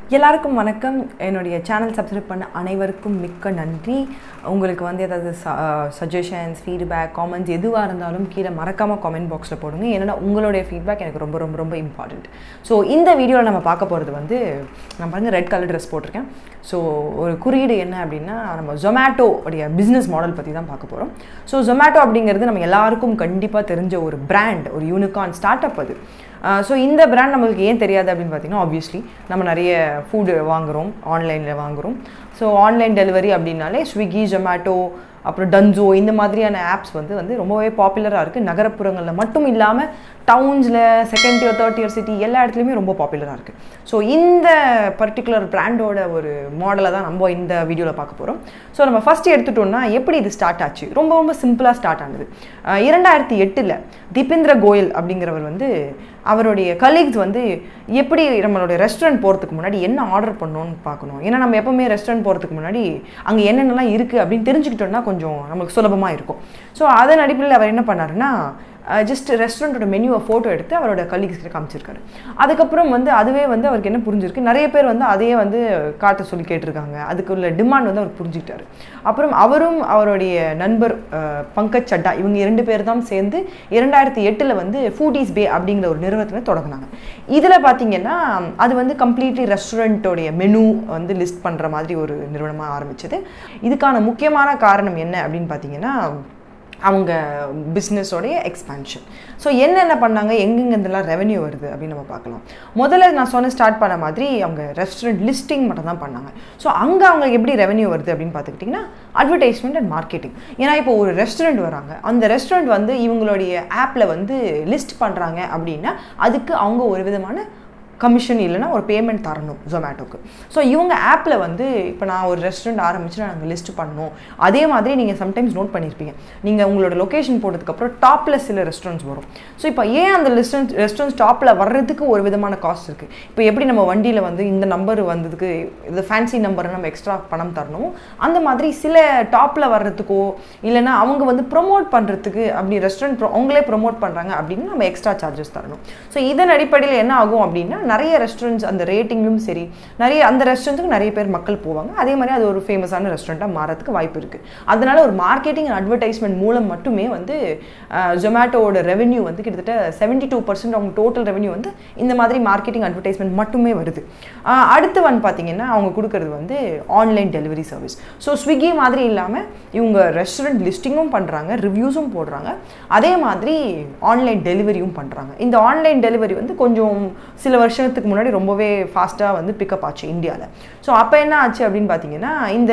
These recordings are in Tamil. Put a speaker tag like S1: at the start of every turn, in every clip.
S1: எல்லாருக்கும் வணக்கம் என்னுடைய சேனல் சப்ஸ்கிரைப் பண்ண அனைவருக்கும் மிக்க நன்றி உங்களுக்கு வந்து ஏதாவது சஜஷன்ஸ் ஃபீட்பேக் காமெண்ட்ஸ் எதுவாக இருந்தாலும் கீழே மறக்காமல் காமெண்ட் பாக்ஸில் போடுங்க ஏன்னா உங்களுடைய ஃபீட்பேக் எனக்கு ரொம்ப ரொம்ப ரொம்ப இம்பார்ட்டண்ட் ஸோ இந்த வீடியோவில் நம்ம பார்க்க போகிறது வந்து நான் பாருங்கள் ரெட் கலர் ட்ரெஸ் போட்டிருக்கேன் ஸோ ஒரு குறியீடு என்ன அப்படின்னா நம்ம ஜொமேட்டோ உடைய பிஸ்னஸ் மாடல் பற்றி தான் பார்க்க போகிறோம் ஸோ ஜொமேட்டோ அப்படிங்கிறது நம்ம எல்லாருக்கும் கண்டிப்பாக தெரிஞ்ச ஒரு பிராண்ட் ஒரு யூனிகான் ஸ்டார்ட் அப் அது ஸோ இந்த பிராண்ட் நம்மளுக்கு ஏன் தெரியாது அப்படின்னு பார்த்தீங்கன்னா ஆப்வியஸ்லி நம்ம நிறைய ஃபுட்டு வாங்குகிறோம் ஆன்லைனில் வாங்குகிறோம் ஸோ ஆன்லைன் டெலிவரி அப்படின்னாலே ஸ்விக்கி ஜொமேட்டோ அப்புறம் டன்சோ இந்த மாதிரியான ஆப்ஸ் வந்து வந்து ரொம்பவே பாப்புலராக இருக்குது நகரப்புறங்களில் மட்டும் இல்லாமல் டவுன்ஸில் second year third year city எல்லா இடத்துலையுமே ரொம்ப பாப்புலராக இருக்குது ஸோ இந்த பர்டிகுலர் பிராண்டோட ஒரு மாடலை தான் நம்ம இந்த வீடியோவில் பார்க்க போகிறோம் ஸோ நம்ம ஃபஸ்ட்டு எடுத்துட்டோம்னா எப்படி இது ஸ்டார்ட் ஆச்சு ரொம்ப ரொம்ப சிம்பிளாக ஸ்டார்ட் ஆனது அஹ் இரண்டாயிரத்தி எட்டில் தீபேந்திர கோயல் அப்படிங்கிறவர் வந்து அவருடைய கலீக்ஸ் வந்து எப்படி நம்மளுடைய ரெஸ்டாரண்ட் போகிறதுக்கு முன்னாடி என்ன ஆர்டர் பண்ணணும்னு பார்க்கணும் ஏன்னா நம்ம எப்போவுமே ரெஸ்டாரண்ட் போகிறதுக்கு முன்னாடி அங்கே என்னென்னலாம் இருக்குது அப்படின்னு தெரிஞ்சுக்கிட்டோம்னா கொஞ்சம் நமக்கு சுலபமாக இருக்கும் ஸோ அதன் அடிப்படையில் அவர் என்ன பண்ணாருன்னா ஜஸ்ட் ரெஸ்டாரண்ட்டோட மெனுவை ஃபோட்டோ எடுத்து அவரோட கலீக்ஸ்கிட்ட காமிச்சிருக்காரு அதுக்கப்புறம் வந்து அதுவே வந்து அவருக்கு என்ன புரிஞ்சிருக்கு நிறைய பேர் வந்து அதையே வந்து காட்ட சொல்லி கேட்டிருக்காங்க அதுக்கு உள்ள டிமாண்ட் வந்து அவர் புரிஞ்சுக்கிட்டாரு அப்புறம் அவரும் அவருடைய நண்பர் அஹ், பங்கஜ் சட்டா இவங்க இரண்டு பேர் தான் சேர்ந்து இரண்டாயிரத்தி எட்டில் வந்து ஃபூடிஸ் பே அப்படிங்கிற ஒரு நிறுவனத்தை தொடங்கினாங்க இதில் பார்த்தீங்கன்னா அது வந்து கம்ப்ளீட்லி ரெஸ்டாரண்ட்டோடைய மெனு வந்து லிஸ்ட் பண்ணுற மாதிரி ஒரு நிறுவனமாக ஆரம்பிச்சது இதுக்கான முக்கியமான காரணம் என்ன அப்படின்னு பார்த்தீங்கன்னா அவங்க பிஸ்னஸோடைய எக்ஸ்பான்ஷன் ஸோ என்னென்ன பண்ணாங்க எங்கெங்கெந்தெல்லாம் ரெவென்யூ வருது அப்படின்னு நம்ம பார்க்கலாம் முதல்ல நான் சொன்ன ஸ்டார்ட் பண்ண மாதிரி அவங்க ரெஸ்டாரண்ட் லிஸ்டிங் மட்டும் தான் பண்ணாங்க ஸோ அங்கே அவங்களுக்கு எப்படி ரெவென்யூ வருது அப்படின்னு பார்த்துக்கிட்டிங்கன்னா அட்வர்டைஸ்மெண்ட் அண்ட் மார்க்கெட்டிங் ஏன்னா இப்போ ஒரு ரெஸ்டாரண்ட் வராங்க அந்த ரெஸ்டாரண்ட் வந்து இவங்களுடைய ஆப்பில் வந்து லிஸ்ட் பண்ணுறாங்க அப்படின்னா அதுக்கு அவங்க ஒரு விதமான கமிஷன் இல்லைன்னா ஒரு பேமெண்ட் தரணும் ஜொமேட்டோக்கு ஸோ இவங்க ஆப்பில் வந்து இப்போ நான் ஒரு ரெஸ்டாரண்ட் ஆரம்பிச்சு நாங்கள் லிஸ்ட் பண்ணணும் அதே மாதிரி நீங்கள் சம்டைம்ஸ் நோட் பண்ணியிருப்பீங்க நீங்கள் உங்களோட லொக்கேஷன் போட்டதுக்கப்புறம் டாப்பில் சில ரெஸ்டாரண்ட்ஸ் வரும் ஸோ இப்போ ஏன் அந்த லிஸ்டன்ஸ் ரெஸ்டாரண்ட்ஸ் டாப்பில் வர்றதுக்கு ஒரு விதமான காஸ்ட் இருக்குது இப்போ எப்படி நம்ம வண்டியில் வந்து இந்த நம்பர் வந்ததுக்கு இது ஃபேன்சி நம்பரை நம்ம எக்ஸ்ட்ரா பணம் தரணும் அந்த மாதிரி சில டாப்பில் வர்றதுக்கோ இல்லைன்னா அவங்க வந்து ப்ரொமோட் பண்ணுறதுக்கு அப்படி ரெஸ்டாரண்ட் அவங்களே ப்ரொமோட் பண்ணுறாங்க அப்படின்னு நம்ம எக்ஸ்ட்ரா சார்ஜஸ் தரணும் ஸோ இதன் அடிப்படையில் என்ன ஆகும் அப்படின்னா நிறைய ரெஸ்டாரண்ட்ஸ் அந்த ரேட்டிங்லும் சரி நிறைய அந்த ரெஸ்டாரண்ட்டுக்கு நிறைய பேர் மக்கள் போவாங்க அதே மாதிரி அது ஒரு ஃபேமஸான ரெஸ்டாரண்ட்டாக மாறதுக்கு வாய்ப்பு இருக்குது அதனால ஒரு மார்க்கெட்டிங் அட்வர்டைஸ்மெண்ட் மூலம் மட்டுமே வந்து ஜொமேட்டோவோட ரெவென்யூ வந்து கிட்டத்தட்ட செவன்டி டூ பர்சன்ட் அவங்க டோட்டல் ரெவென்யூ வந்து இந்த மாதிரி மார்க்கெட்டிங் அட்வர்டைஸ்மெண்ட் மட்டுமே வருது ஆஹ் அடுத்து வந்து பார்த்தீங்கன்னா அவங்க கொடுக்கறது வந்து online delivery service so Swiggy மாதிரி இல்லாமல் இவங்க ரெஸ்டாரண்ட் லிஸ்டிங்கும் பண்ணுறாங்க ரிவ்யூஸும் போடுறாங்க அதே மாதிரி ஆன்லைன் டெலிவரியும் பண்ணுறாங்க இந்த ஆன்லைன் டெலிவரி வந்து கொஞ்சம் சில வருஷத்துக்கு முன்னாடி ரொம்பவே ஃபாஸ்ட்டாக வந்து பிக்கப் ஆச்சு இந்தியாவில் ஸோ அப்போ என்ன ஆச்சு அப்படின்னு பார்த்தீங்கன்னா இந்த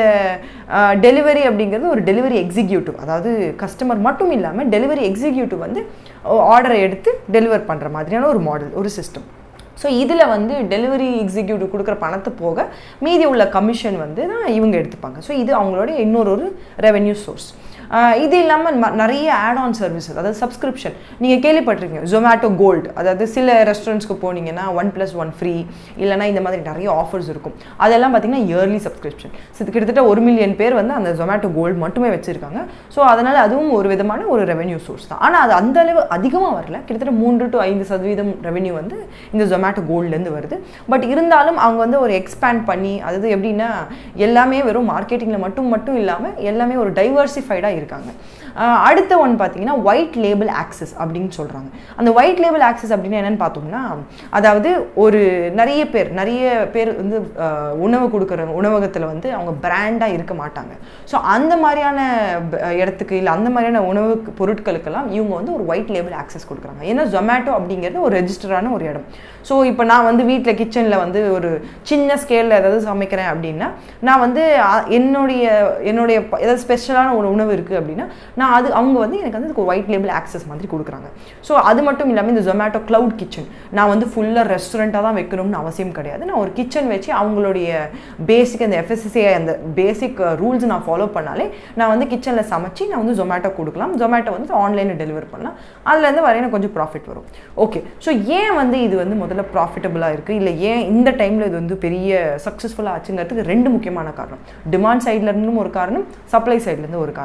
S1: டெலிவரி அப்படிங்கிறது ஒரு டெலிவரி எக்ஸிக்யூட்டிவ் அதாவது கஸ்டமர் மட்டும் இல்லாமல் டெலிவரி எக்ஸிக்யூட்டிவ் வந்து ஆர்டரை எடுத்து டெலிவர் பண்ணுற மாதிரியான ஒரு மாடல் ஒரு சிஸ்டம் ஸோ இதில் வந்து டெலிவரி எக்ஸிக்யூட்டிவ் கொடுக்குற பணத்தை போக மீதி உள்ள கமிஷன் வந்து தான் இவங்க எடுத்துப்பாங்க ஸோ இது அவங்களோட இன்னொரு ஒரு ரெவென்யூ சோர்ஸ் இது இல்லாமல் நிறைய ஆட் ஆன் சர்வீசஸ் அதாவது சப்ஸ்கிரிப்ஷன் நீங்கள் கேள்விப்பட்டிருக்கீங்க ஜொமேட்டோ கோல்டு அதாவது சில ரெஸ்டாரண்ட்ஸ்க்கு போனீங்கன்னா ஒன் ப்ளஸ் ஒன் ஃப்ரீ இல்லைனா இந்த மாதிரி நிறைய ஆஃபர்ஸ் இருக்கும் அதெல்லாம் பார்த்தீங்கன்னா இயர்லி சப்ஸ்கிரிப்ஷன் ஸோ இது கிட்டத்தட்ட ஒரு மில்லியன் பேர் வந்து அந்த ஜொமேட்டோ கோல்டு மட்டுமே வச்சுருக்காங்க ஸோ அதனால் அதுவும் ஒரு விதமான ஒரு ரெவென்யூ சோர்ஸ் தான் ஆனால் அது அந்த அளவு அதிகமாக வரல கிட்டத்தட்ட மூன்று டு ஐந்து சதவீதம் ரெவென்யூ வந்து இந்த ஜொமேட்டோ கோல்ட்லேருந்து வருது பட் இருந்தாலும் அவங்க வந்து ஒரு எக்ஸ்பேண்ட் பண்ணி அதாவது எப்படின்னா எல்லாமே வெறும் மார்க்கெட்டிங்கில் மட்டும் மட்டும் இல்லாமல் எல்லாமே ஒரு டைவர்சிஃபைடாக இருக்காங்க ஆஹ் அடுத்த ஒன் பார்த்தீங்கன்னா ஒயிட் லேபிள் ஆக்சஸ் அப்படின்னு சொல்கிறாங்க அந்த ஒயிட் லேபிள் ஆக்சஸ் அப்படின்னு என்னென்னு பார்த்தோம்னா அதாவது ஒரு நிறைய பேர் நிறைய பேர் வந்து ஆஹ் உணவு கொடுக்குற உணவகத்தில் வந்து அவங்க பிராண்டாக இருக்க மாட்டாங்க ஸோ அந்த மாதிரியான ப- இடத்துக்கு இல்லை அந்த மாதிரியான உணவு பொருட்களுக்கெல்லாம் இவங்க வந்து ஒரு ஒயிட் லேபிள் ஆக்சஸ் கொடுக்குறாங்க ஏன்னா ஜொமேட்டோ அப்படிங்கிறது ஒரு ரெஜிஸ்டரான ஒரு இடம் ஸோ இப்போ நான் வந்து வீட்டில் கிச்சனில் வந்து ஒரு சின்ன ஸ்கேலில் ஏதாவது சமைக்கிறேன் அப்படின்னா நான் வந்து அ- என்னுடைய என்னுடைய ப- ஏதாவது ஸ்பெஷலான ஒரு உணவு இருக்குது அப்படின்னா நான் அது அவங்க வந்து எனக்கு வந்து இதுக்கு ஒயிட் லேபிள் ஆக்சஸ் மாதிரி கொடுக்குறாங்க ஸோ அது மட்டும் இல்லாமல் இந்த ஜொமேட்டோ க்ளவுட் கிச்சன் நான் வந்து ஃபுல்லாக ரெஸ்டாரண்ட்டாக தான் வைக்கணும்னு அவசியம் கிடையாது நான் ஒரு கிச்சன் வச்சு அவங்களுடைய பேசிக் அந்த எஃப்எஸ்சிஐ அந்த பேசிக் ரூல்ஸ் நான் ஃபாலோ பண்ணாலே நான் வந்து கிச்சனில் சமைச்சு நான் வந்து ஜொமேட்டோ கொடுக்கலாம் ஜொமேட்டோ வந்து ஆன்லைனில் டெலிவர் பண்ணலாம் அதுலேருந்து வர எனக்கு கொஞ்சம் ப்ராஃபிட் வரும் ஓகே ஸோ ஏன் வந்து இது வந்து முதல்ல ப்ராஃபிட்டபுளாக இருக்குது இல்லை ஏன் இந்த டைமில் இது வந்து பெரிய சக்ஸஸ்ஃபுல்லாக ஆச்சுங்கிறதுக்கு ரெண்டு முக்கியமான காரணம் டிமாண்ட் சைட்லேருந்தும் ஒரு காரணம் சப்ளை சைட்லேருந்து ஒரு காரணம்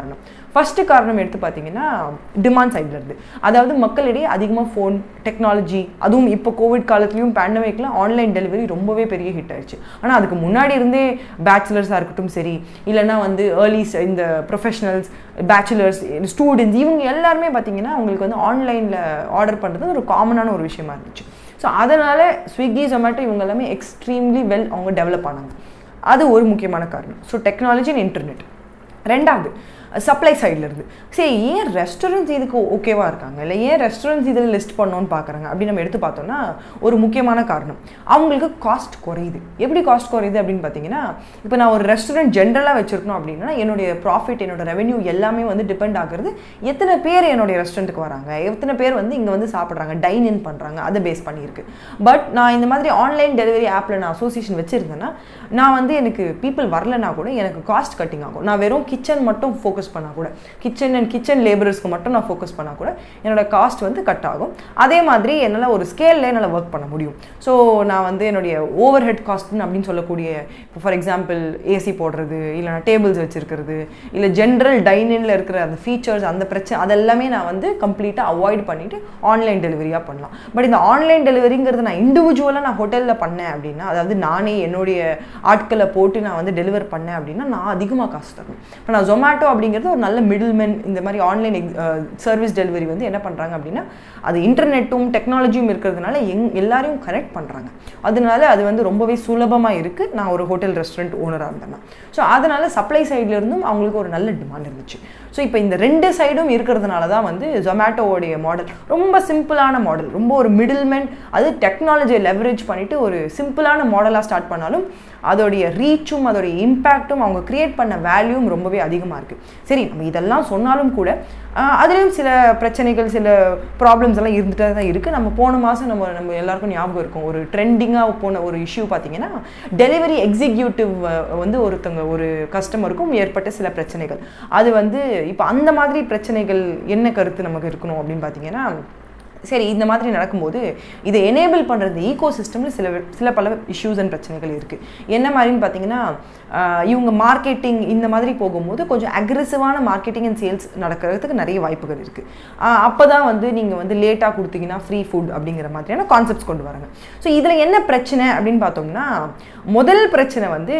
S1: ஃபஸ்ட்டு காரணம் எடுத்து பார்த்தீங்கன்னா டிமாண்ட் சைடில் இருந்து அதாவது மக்களிடையே அதிகமாக ஃபோன் டெக்னாலஜி அதுவும் இப்போ கோவிட் காலத்துலையும் பேண்டமிக்கில் ஆன்லைன் டெலிவரி ரொம்பவே பெரிய ஹிட் ஆயிடுச்சு ஆனால் அதுக்கு முன்னாடி இருந்தே பேச்சுலர்ஸாக இருக்கட்டும் சரி இல்லைன்னா வந்து ஏர்லி இந்த ப்ரொஃபஷனல்ஸ் பேச்சுலர்ஸ் ஸ்டூடெண்ட்ஸ் இவங்க எல்லாருமே பார்த்தீங்கன்னா அவங்களுக்கு வந்து ஆன்லைனில் ஆர்டர் பண்ணுறது ஒரு காமனான ஒரு விஷயமா இருந்துச்சு ஸோ அதனால் ஸ்விக்கி ஜொமேட்டோ இவங்க எல்லாமே எக்ஸ்ட்ரீம்லி வெல் அவங்க டெவலப் ஆனாங்க அது ஒரு முக்கியமான காரணம் ஸோ டெக்னாலஜி அண்ட் இன்டர்நெட் ரெண்டாவது சப்ளை சைடில் இருந்து சரி ஏன் ரெஸ்டாரண்ட்ஸ் இதுக்கு ஓகேவாக இருக்காங்க இல்லை ஏன் ரெஸ்டாரண்ட்ஸ் இதில் லிஸ்ட் பண்ணோன்னு பார்க்குறாங்க அப்படின்னு நம்ம எடுத்து பார்த்தோம்னா ஒரு முக்கியமான காரணம் அவங்களுக்கு காஸ்ட் குறையுது எப்படி காஸ்ட் குறையுது அப்படின்னு பார்த்தீங்கன்னா இப்போ நான் ஒரு ரெஸ்டாரண்ட் ஜென்ரலாக வச்சுருக்கணும் அப்படின்னா என்னுடைய ப்ராஃபிட் என்னோட ரெவென்யூ எல்லாமே வந்து டிபெண்ட் ஆகுறது எத்தனை பேர் என்னுடைய ரெஸ்டாரண்ட்டுக்கு வராங்க எத்தனை பேர் வந்து இங்கே வந்து சாப்பிட்றாங்க டைன் இன் பண்ணுறாங்க அதை பேஸ் பண்ணியிருக்கு பட் நான் இந்த மாதிரி ஆன்லைன் டெலிவரி ஆப்பில் நான் அசோசியேஷன் வச்சுருந்தேன்னா நான் வந்து எனக்கு பீப்புள் வரலனா கூட எனக்கு காஸ்ட் கட்டிங் ஆகும் நான் வெறும் கிச்சன் மட்டும் ஃபோக்கஸ் பண்ணால் கூட கிச்சன் அண்ட் கிச்சன் லேபரர்ஸ்க்கு மட்டும் நான் ஃபோக்கஸ் பண்ணால் கூட என்னோட காஸ்ட் வந்து கட் ஆகும் அதே மாதிரி என்னால் ஒரு ஸ்கேலில் என்னால் ஒர்க் பண்ண முடியும் ஸோ நான் வந்து என்னுடைய ஓவர் ஹெட் காஸ்ட்னு அப்படின்னு சொல்லக்கூடிய இப்போ ஃபார் எக்ஸாம்பிள் ஏசி போடுறது இல்லைனா டேபிள்ஸ் வச்சுருக்கிறது இல்லை ஜென்ரல் டைனிங்கில் இருக்கிற அந்த ஃபீச்சர்ஸ் அந்த பிரச்சனை அதெல்லாமே நான் வந்து கம்ப்ளீட்டாக அவாய்ட் பண்ணிவிட்டு ஆன்லைன் டெலிவரியாக பண்ணலாம் பட் இந்த ஆன்லைன் டெலிவரிங்கிறது நான் இண்டிவிஜுவலாக நான் ஹோட்டலில் பண்ணேன் அப்படின்னா அதாவது நானே என்னுடைய ஆட்களை போட்டு நான் வந்து டெலிவர் பண்ணேன் அப்படின்னா நான் அதிகமாக காசு தரணும் இப்போ நான் ஜொமேட்டோ அப்படிங்கிறது ஒரு நல்ல மிடில்மென் இந்த மாதிரி ஆன்லைன் சர்வீஸ் டெலிவரி வந்து என்ன பண்ணுறாங்க அப்படின்னா அது இன்டர்நெட்டும் டெக்னாலஜியும் இருக்கிறதுனால எங் எல்லாரையும் கனெக்ட் பண்ணுறாங்க அதனால அது வந்து ரொம்பவே சுலபமாக இருக்குது நான் ஒரு ஹோட்டல் ரெஸ்டாரண்ட் ஓனராக இருந்தேன்னா ஸோ அதனால் சப்ளை சைட்லேருந்தும் அவங்களுக்கு ஒரு நல்ல டிமாண்ட் இருந்துச்சு ஸோ இப்போ இந்த ரெண்டு சைடும் இருக்கிறதுனால தான் வந்து ஜொமேட்டோவோடைய மாடல் ரொம்ப சிம்பிளான மாடல் ரொம்ப ஒரு மிடில்மென் அது டெக்னாலஜியை லெவரேஜ் பண்ணிவிட்டு ஒரு சிம்பிளான மாடலாக ஸ்டார்ட் பண்ணாலும் அதோடைய ரீச்சும் அதோடைய இம்பேக்ட்டும் அவங்க க்ரியேட் பண்ண வேல்யூவும் ரொம்பவே அதிகமாக இருக்குது சரி நம்ம இதெல்லாம் சொன்னாலும் கூட அதுலேயும் சில பிரச்சனைகள் சில ப்ராப்ளம்ஸ் எல்லாம் இருந்துகிட்டே தான் இருக்குது நம்ம போன மாதம் நம்ம நம்ம எல்லாருக்கும் ஞாபகம் இருக்கும் ஒரு ட்ரெண்டிங்காக போன ஒரு இஷ்யூ பார்த்தீங்கன்னா டெலிவரி எக்ஸிக்யூட்டிவ் வந்து ஒருத்தங்க ஒரு கஸ்டமருக்கும் ஏற்பட்ட சில பிரச்சனைகள் அது வந்து இப்போ அந்த மாதிரி பிரச்சனைகள் என்ன கருத்து நமக்கு இருக்கணும் அப்படின்னு பார்த்தீங்கன்னா சரி இந்த மாதிரி நடக்கும்போது இதை எனேபிள் பண்ணுறது ஈகோ சிஸ்டமில் சில சில பல இஷ்யூஸ் அண்ட் பிரச்சனைகள் இருக்குது என்ன மாதிரின்னு பார்த்தீங்கன்னா இவங்க மார்க்கெட்டிங் இந்த மாதிரி போகும்போது கொஞ்சம் அக்ரெசிவான மார்க்கெட்டிங் அண்ட் சேல்ஸ் நடக்கிறதுக்கு நிறைய வாய்ப்புகள் இருக்குது அப்போ தான் வந்து நீங்கள் வந்து லேட்டாக கொடுத்தீங்கன்னா ஃப்ரீ ஃபுட் அப்படிங்கிற மாதிரியான கான்செப்ட்ஸ் கொண்டு வராங்க ஸோ இதில் என்ன பிரச்சனை அப்படின்னு பார்த்தோம்னா முதல் பிரச்சனை வந்து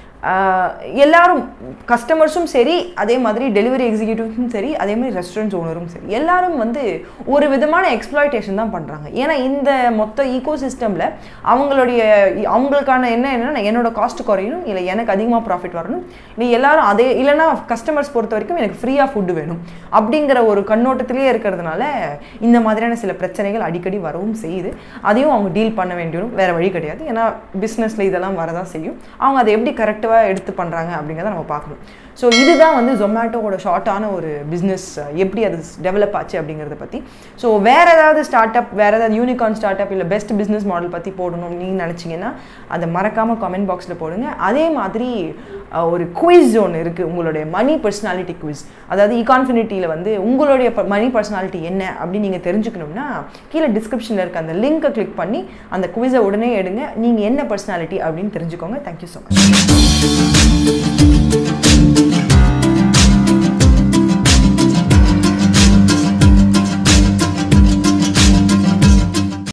S1: எல்லாரும் கஸ்டமர்ஸும் சரி அதே மாதிரி டெலிவரி எக்ஸிக்யூட்டிவ்ஸும் சரி அதே மாதிரி ரெஸ்டாரண்ட்ஸ் ஓனரும் சரி எல்லாரும் வந்து ஒரு விதமான எக்ஸ்ப்ளாய்டேஷன் தான் பண்ணுறாங்க ஏன்னா இந்த மொத்த ஈகோ சிஸ்டமில் அவங்களுடைய அவங்களுக்கான என்ன என்னன்னா என்னோட காஸ்ட் குறையணும் இல்லை எனக்கு அதிகமாக ப்ராஃபிட் வரணும் இல்லை எல்லாரும் அதே இல்லைனா கஸ்டமர்ஸ் பொறுத்த வரைக்கும் எனக்கு ஃப்ரீயாக ஃபுட்டு வேணும் அப்படிங்கிற ஒரு கண்ணோட்டத்திலே இருக்கிறதுனால இந்த மாதிரியான சில பிரச்சனைகள் அடிக்கடி வரவும் செய்யுது அதையும் அவங்க டீல் பண்ண வேண்டியும் வேறு வழி கிடையாது ஏன்னா பிஸ்னஸில் இதெல்லாம் வரதான் செய்யும் அவங்க அதை எப்படி கரெக்டாக எடுத்து பண்ணுறாங்க அப்படிங்கிறத நம்ம பார்க்கணும் ஸோ இதுதான் வந்து ஜொமேட்டோவோட ஷார்ட்டான ஒரு பிஸ்னஸ் எப்படி அது டெவலப் ஆச்சு அப்படிங்கிறத பற்றி ஸோ வேறு ஏதாவது ஸ்டார்ட் அப் வேறு ஏதாவது யூனிகார்ன் ஸ்டார்ட் அப் இல்லை பெஸ்ட் பிஸ்னஸ் மாடல் பற்றி போடணும்னு நீங்கள் நினச்சிங்கன்னா அதை மறக்காமல் கமெண்ட் பாக்ஸில் போடுங்க அதே மாதிரி ஒரு குவிஸ் ஒன்று இருக்குது உங்களுடைய மணி பர்சனாலிட்டி குவிஸ் அதாவது இகான்ஃபினிட்டியில் வந்து உங்களுடைய மணி பர்சனாலிட்டி என்ன அப்படின்னு நீங்கள் தெரிஞ்சுக்கணும்னா கீழே டிஸ்கிரிப்ஷனில் இருக்க அந்த லிங்க்கை கிளிக் பண்ணி அந்த குவிஸை உடனே எடுங்க நீங்கள் என்ன பர்சனாலிட்டி அப்படின்னு தெரிஞ்சுக்கோங்க தேங்க்யூ ஸோ மச்